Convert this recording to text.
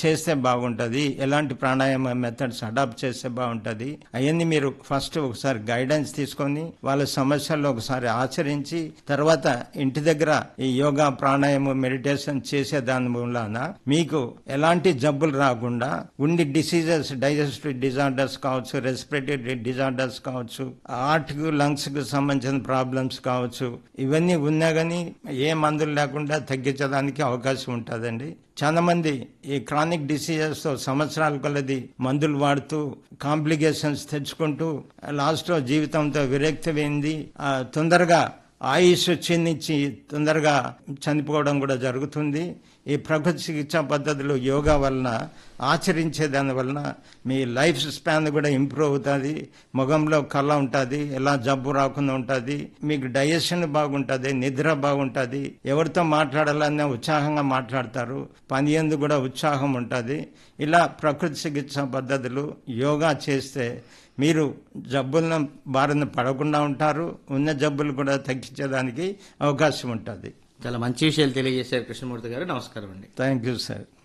చేస్తే బాగుంటది ఎలాంటి ప్రాణాయామ మెథడ్స్ అడాప్ట్ చేస్తే బాగుంటది అవన్నీ మీరు ఫస్ట్ ఒకసారి గైడెన్స్ తీసుకొని వాళ్ళ సమస్యల్లో ఒకసారి ఆచరించి తర్వాత ఇంటి దగ్గర ఈ యోగా ప్రాణాయామం మెడిటేషన్ చేసే దాని మూలాన మీకు ఎలాంటి జబ్బులు రాకుండా ఉండి డిసీజెస్ డైజెస్టివ్ డిజార్డర్స్ కావచ్చు రెస్పిరేటరీ డిజార్డర్స్ కావచ్చు హార్ట్ కు లంగ్స్ కు సంబంధించిన ప్రాబ్లమ్స్ కావచ్చు ఇవన్నీ ఉన్నా గానీ ఏ మందులు లేకుండా తగ్గించడానికి అవకాశం ఉంటుందండి చాలా మంది ఈ క్రానిక్ డిసీజెస్ తో సంవత్సరాల కొలది మందులు వాడుతూ కాంప్లికేషన్స్ తెచ్చుకుంటూ లాస్ట్ లో జీవితంతో విరక్తి పోయింది ఆ, తొందరగా ఆయుష్ క్షీణించి తొందరగా చనిపోవడం కూడా జరుగుతుంది ఈ ప్రకృతి చికిత్సా పద్ధతులు యోగా వలన ఆచరించే దాని వలన మీ లైఫ్ స్పాన్ కూడా ఇంప్రూవ్ అవుతుంది ముఖంలో కళ ఉంటుంది ఎలా జబ్బు రాకుండా ఉంటుంది మీకు డైజెషన్ బాగుంటుంది నిద్ర బాగుంటుంది ఎవరితో మాట్లాడాలన్నా ఉత్సాహంగా మాట్లాడతారు పని ఎందు కూడా ఉత్సాహం ఉంటుంది ఇలా ప్రకృతి చికిత్సా పద్ధతులు యోగా చేస్తే మీరు జబ్బులను బారిన పడకుండా ఉంటారు ఉన్న జబ్బులు కూడా తగ్గించేదానికి అవకాశం ఉంటుంది చాలా మంచి విషయాలు తెలియజేశారు కృష్ణమూర్తి గారు నమస్కారం అండి థ్యాంక్ యూ సార్